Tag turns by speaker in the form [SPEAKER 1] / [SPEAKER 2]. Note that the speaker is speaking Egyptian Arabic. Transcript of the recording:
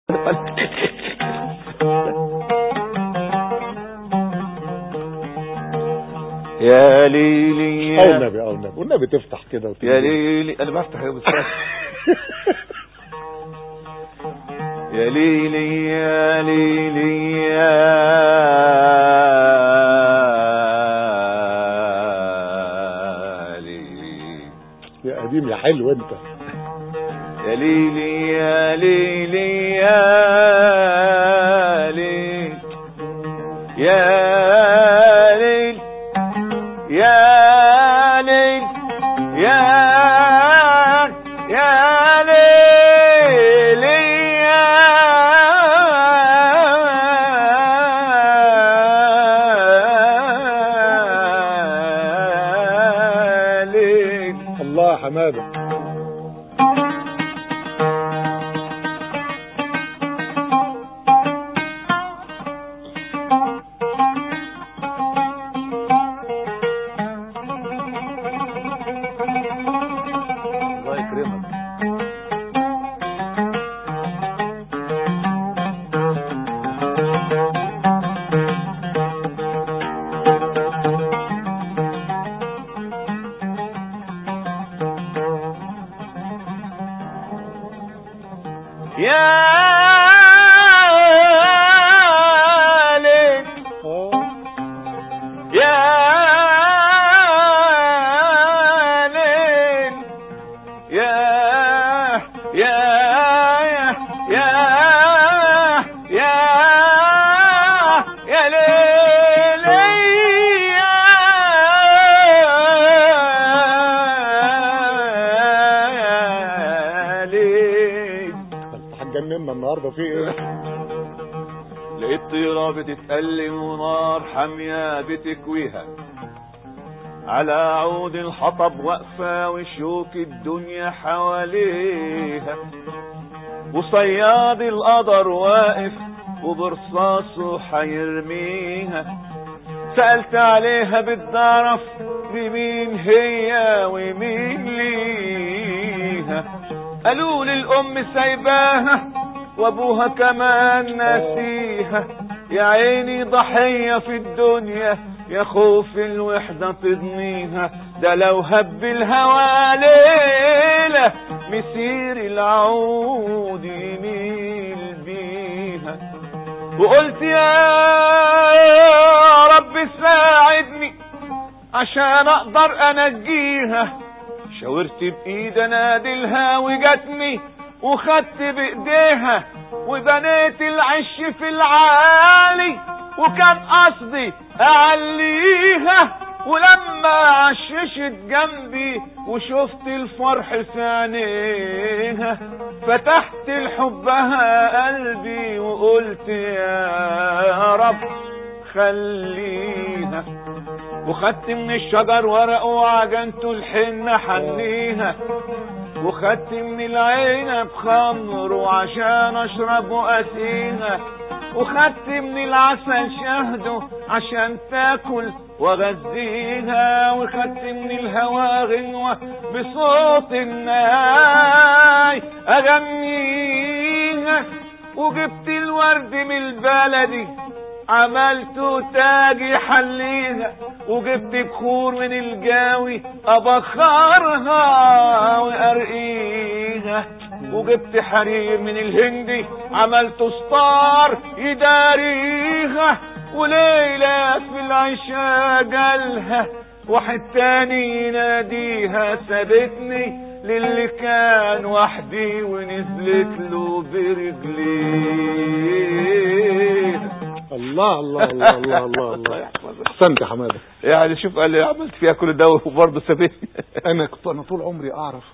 [SPEAKER 1] يا ليلي
[SPEAKER 2] او النبي او النبي والنبي تفتح كده وتيجي.
[SPEAKER 1] يا ليلي انا بفتح يا بس يا ليلي يا ليلي يا ليلي
[SPEAKER 2] يا قديم يا حلو انت
[SPEAKER 1] يا ليلي يا ليلي يا ليل يا ليل يا ليل يا يا ليل يا ليل
[SPEAKER 2] الله يا حماده
[SPEAKER 1] الله يكرمك يا ليل
[SPEAKER 2] اه
[SPEAKER 1] يا ليل يا يا يا يا يا يا ليل يا ليل
[SPEAKER 2] انت هتجننا النهارده في ايه
[SPEAKER 1] لقيت طيرة بتتألم ونار حامية بتكويها على عود الحطب واقفة وشوك الدنيا حواليها وصياد القدر واقف وبرصاصه حيرميها سألت عليها بالدرف بمين هي ومين ليها قالوا لي الأم سايباها وابوها كمان ناسيها يا عيني ضحية في الدنيا يا خوف الوحدة تضنيها ده لو هب الهوى ليلة مسير العود يميل بيها وقلت يا رب ساعدني عشان اقدر انجيها شاورت بايد انادلها وجتني وخدت بايديها وبنيت العش في العالي وكان قصدي اعليها ولما عششت جنبي وشفت الفرح في عينيها فتحت لحبها قلبي وقلت يا رب خليها وخدت من الشجر ورق وعجنته الحنة حنيها وخدت من العنب خمر وعشان اشرب واسيها وخدت من العسل شهده عشان تاكل وغذيها وخدت من الهوا غنوة بصوت الناي اغنيها وجبت الورد من البلدي عملت تاجي حليها وجبت بخور من الجاوي ابخرها وارقيها وجبت حرير من الهندي عملت ستار يداريها وليلة في العشاء جالها واحد تاني يناديها سابتني للي كان وحدي ونزلت له برجليه
[SPEAKER 2] الله الله الله الله الله الله احسنت يا حماده
[SPEAKER 1] يعني شوف قال لي عملت فيها كل ده وبرضه سابتني
[SPEAKER 2] انا كنت انا طول عمري اعرف